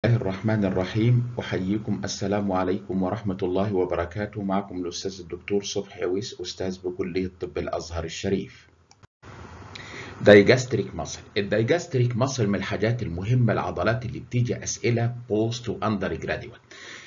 الله الرحمن الرحيم أحييكم السلام عليكم ورحمة الله وبركاته معكم الأستاذ الدكتور صبحي عويس أستاذ بكلية طب الأزهر الشريف دايجاستريك ماسل الدايجاستريك ماسل من الحاجات المهمة العضلات اللي بتيجي أسئلة بوست وأندر جراديويت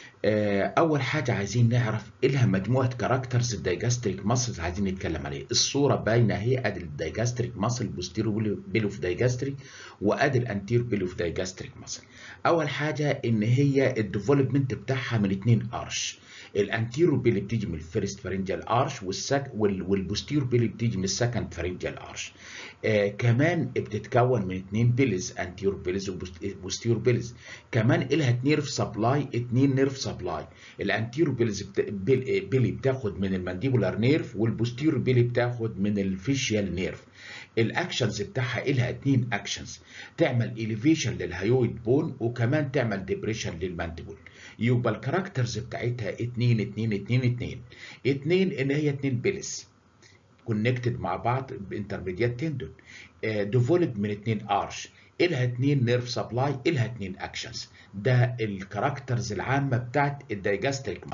اول حاجه عايزين نعرف ايه لها مجموعه كاركترز الدايجاستريك ماسلز عايزين نتكلم عليه الصوره باينه اهي ادي الدايجاستريك ماسل بوستيرو بيلوف دايجاستريك وادي الانتير بيلوف دايجاستريك ماسل اول حاجه ان هي الديفلوبمنت بتاعها من اتنين ارش الانتيرو بيلي بتيجي من الفيرست فارنجال ارش والسك والبوستيرو بيلي بتيجي من السكند فارنجال ارش آه كمان بتتكون من اتنين بيلز انتيرو بيلز وبوستيرو بيلز كمان الها نيرف سبلاي اتنين نيرف سبلاي الانتيرو بيلز بت... بيلي بتاخد من المانديبولار نيرف والبوستيرو بيلي بتاخد من الفيشيال نيرف الاكشنز بتاعها الها اتنين اكشنز تعمل اليفيشن للهيويد بون وكمان تعمل ديبريشن للمانديبول يبقى الكاركترز بتاعتها اتنين اتنين اتنين اتنين اتنين ان هي اتنين بيلس كونكتد مع بعض بانترميديات تندون ديفولب من اتنين ارش الها اتنين نيرف سبلاي الها اتنين اكشنز ده الكاركترز العامه بتاعت الدايجاستريك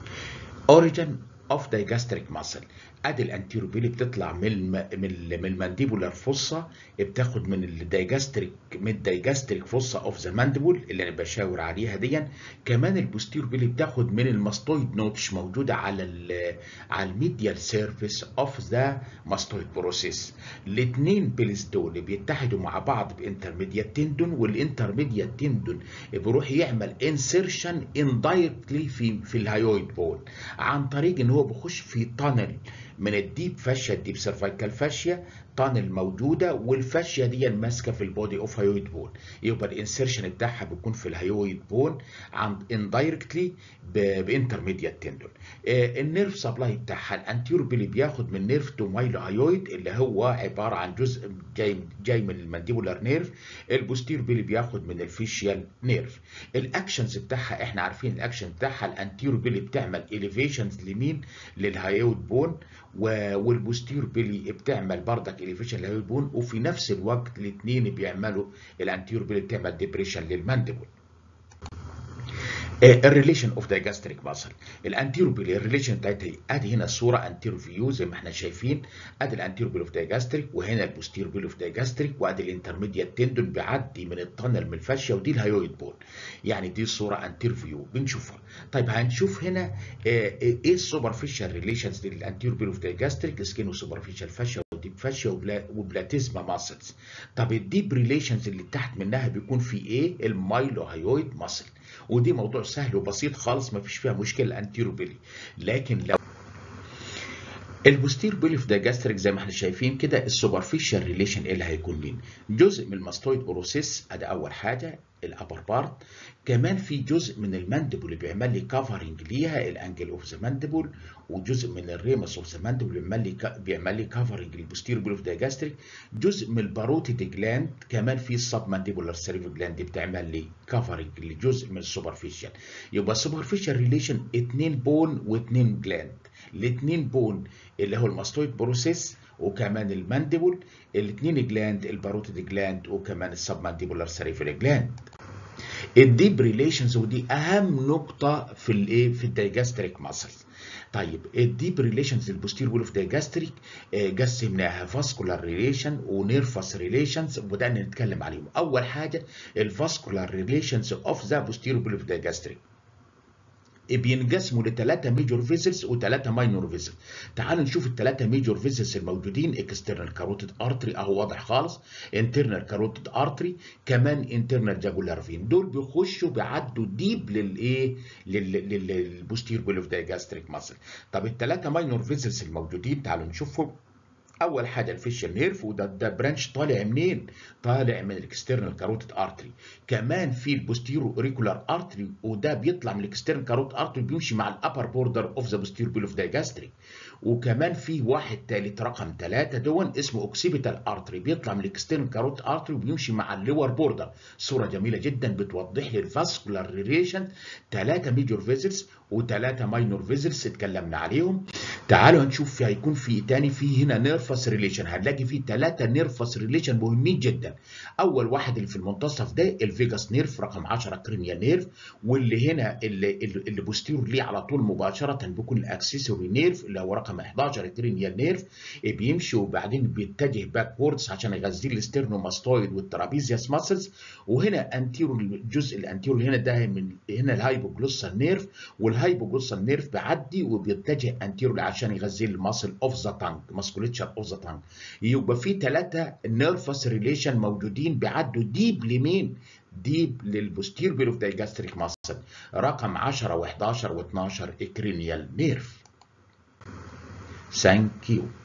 اوريجن اوف دايجاستريك ماسل ادي الانتيروبيلي بتطلع من الم... من من المانديبولار فوسا بتاخد من الدايجاستريك من الدايجاستريك فوسا اوف ذا مانديبول اللي انا بشاور عليها دي كمان البوستيروبيلي بتاخد من الماستويد نوتش موجوده على ال... على الميديال سيرفيس اوف ذا ماستويد بروسيس الاثنين بيلز دول بيتحدوا مع بعض بانترميديات تندون والانترميديات تندون بيروح يعمل انسيرشن اندايركتلي في في الهايويد بول عن طريق ان هو بيخش في تانل من الديب فاشيا الديب سيرفايكال فاشيا تانل موجوده والفاشيا دي ماسكه في البودي اوف هايويد بون يبقى الانسيرشن بتاعها بيكون في الهايويد بون عن اندايركتلي بانترميديات تندون آه النيرف سبلاي بتاعها الانتيرو بيلي بياخد من نيرف تو مايلو هايويد اللي هو عباره عن جزء جاي جاي من المانديبولار نيرف البوستير بيلي بياخد من الفيشيال نيرف الاكشنز بتاعها احنا عارفين الاكشن بتاعها الانتيرو بيلي بتعمل اليفيشنز لمين للهايويد بون والبوستير بيلي بتعمل بردك اليفيشن للهايويد بون وفي نفس الوقت الاثنين بيعملوا الانتيرو بيلي بتعمل ديبريشن للمانديبول الريليشن اوف دايجاستريك ماسل الانتيرو بيلي الريليشن بتاعتها ادي هنا الصوره انتيرو فيو زي ما احنا شايفين ادي الانتيرو بيلي اوف دايجاستريك وهنا البوستيرو بيلي اوف دايجاستريك وادي الانترميديات تندون بيعدي من التنل من الفاشيا ودي الهايويد بون يعني دي الصوره انتيرو فيو بنشوفها طيب هنشوف هنا ايه السوبرفيشال ريليشنز للانتيرو بيلي اوف دايجاستريك سكين وسوبرفيشال فاشيا وديب فاشيا وبلا وبلاتيزما ماسلز طب الديب ريليشنز اللي تحت منها بيكون في ايه المايلو هايويد ماسل ودي موضوع سهل وبسيط خالص ما فيش فيها مشكله الانتيرو بيلي لكن لو البوستير بيلي في دايجاستريك زي ما احنا شايفين كده السوبرفيشال ريليشن ايه اللي هيكون مين جزء من الماستويد بروسيس ادي اول حاجه الابر بارت كمان في جزء من المانديبول اللي بيعمل لي كفرنج ليها الانجل اوف ذا مانديبول وجزء من الريمس اوف ذا مانديبول بيعمل لي بيعمل لي كفرنج للبوستير بيلي في دايجاستريك جزء من الباروتيد جلاند كمان في السب مانديبولار سيريف جلاند بتعمل لي كفرنج لجزء من السوبرفيشال يبقى السوبرفيشال ريليشن 2 بون و2 جلاند الاثنين بون اللي هو الماستويد بروسيس وكمان المانديبول الاثنين جلاند الباروتيد جلاند وكمان السب مانديبولار سيريفال جلاند الديب ريليشنز ودي اهم نقطه في الايه في الدايجاستريك ماسلز طيب الديب ريليشنز البوستير وول اوف دايجاستريك قسمناها فاسكولار ريليشن ونيرفس ريليشنز وبدانا نتكلم عليهم اول حاجه الفاسكولار ريليشنز اوف ذا بوستير وول اوف دايجاستريك بينقسموا لثلاثه ميجور فيزلز وثلاثه ماينور فيزل تعالوا نشوف الثلاثه ميجور فيزلز الموجودين اكسترنال كاروتيد ارتري اهو واضح خالص انترنال كاروتيد ارتري كمان انترنال جاجولار فين دول بيخشوا بيعدوا ديب للايه للبوستير بيل اوف دايجاستريك ماسل طب الثلاثه ماينور فيزلز الموجودين تعالوا نشوفهم اول حاجه الفيشل نيرف وده ده برانش طالع منين طالع من الاكسترنال كاروتيد ارتري كمان في البوستيرو اوريكولار ارتري وده بيطلع من الاكسترنال كاروتيد ارتري بيمشي مع الابر بوردر اوف ذا بوستيرو بيل اوف دايجاستريك وكمان في واحد تالت رقم ثلاثة دون اسمه اوكسيبيتال ارتري بيطلع من الاكسترنال كاروت ارتري وبيمشي مع اللور بوردر صوره جميله جدا بتوضح لي الفاسكولار ريليشن ثلاثه ميجور فيزلز وثلاثه ماينور فيزلز اتكلمنا عليهم تعالوا نشوف في هيكون في تاني في هنا نيرفس ريليشن هنلاقي في ثلاثه نيرفس ريليشن مهمين جدا اول واحد اللي في المنتصف ده الفيجاس نيرف رقم 10 كرينيال نيرف واللي هنا اللي, اللي بوستيرور ليه على طول مباشره بيكون الاكسسوري نيرف اللي هو رقم 11 كرينيال نيرف بيمشي وبعدين بيتجه باكوردز عشان يغذي الاسترنوماستويد والترابيزياس ماسلز وهنا انتيرو الجزء الانتيرو هنا ده من هنا الهايبوجلوسال نيرف والهايبوجلوسال نيرف بيعدي وبيتجه انتيرو عشان يغذي الماسل اوف ذا تانج ماسكوليتشر اوف ذا تانج يبقى في ثلاثه نيرفس ريليشن موجودين بيعدوا ديب لمين؟ ديب للبوستير بيل اوف دايجاستريك ماسل رقم 10 و11 و12 اكرينيال نيرف ثانك يو